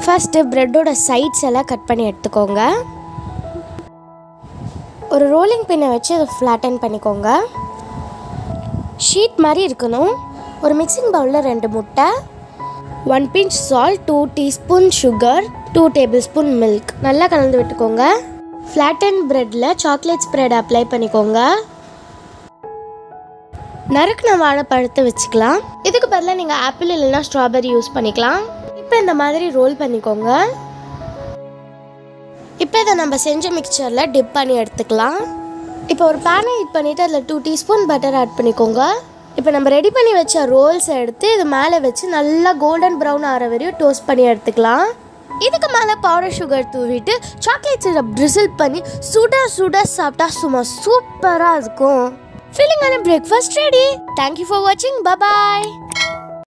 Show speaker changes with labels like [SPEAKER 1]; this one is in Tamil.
[SPEAKER 1] ஃபஸ்ட்டு ப்ரெட்டோட சைட்ஸ் எல்லாம் கட் பண்ணி எடுத்துக்கோங்க ஒரு ரோலிங் பின்னை வச்சு அதை ஃப்ளாட்டன் பண்ணிக்கோங்க ஷீட் மாதிரி இருக்கணும் ஒரு மிக்சிங் பவுலில் ரெண்டு முட்டை one pinch salt two teaspoon sugar two tablespoon milk நல்லா கலந்து விட்டுக்கோங்க ஃப்ளாட்டன் ப்ரெட்டில் சாக்லேட் ஸ்ப்ரெட் அப்ளை பண்ணிக்கோங்க நறுக்குன வாழைப்பழத்தை வச்சுக்கலாம் இதுக்கு பதிலாக நீங்கள் ஆப்பிள் இல்லைன்னா ஸ்ட்ராபெரி யூஸ் பண்ணிக்கலாம் இப்போ இந்த மாதிரி ரோல் பண்ணிக்கோங்க இப்போ இதை நம்ம செஞ்ச மிக்சரில் டிப் பண்ணி எடுத்துக்கலாம் இப்போ ஒரு பேனை ஹீட் பண்ணிவிட்டு அதில் டூ டீஸ்பூன் பட்டர் ஆட் பண்ணிக்கோங்க இப்போ நம்ம ரெடி பண்ணி வச்ச ரோல்ஸ் எடுத்து இது மேலே வச்சு நல்லா கோல்டன் ப்ரௌன் ஆகிற வரையும் டோஸ்ட் பண்ணி எடுத்துக்கலாம் இதுக்கு மேலே பவுடர் சுகர் தூவிட்டு சாக்லேட் சிரப் ட்ரிசில் பண்ணி சுட சுட சாப்பிட்டா சும்மா சூப்பராக இருக்கும் ஃபில்லிங்கான பிரேக்ஃபாஸ்ட் ரெடி தேங்க்யூ ஃபார் வாட்சிங் பபாய்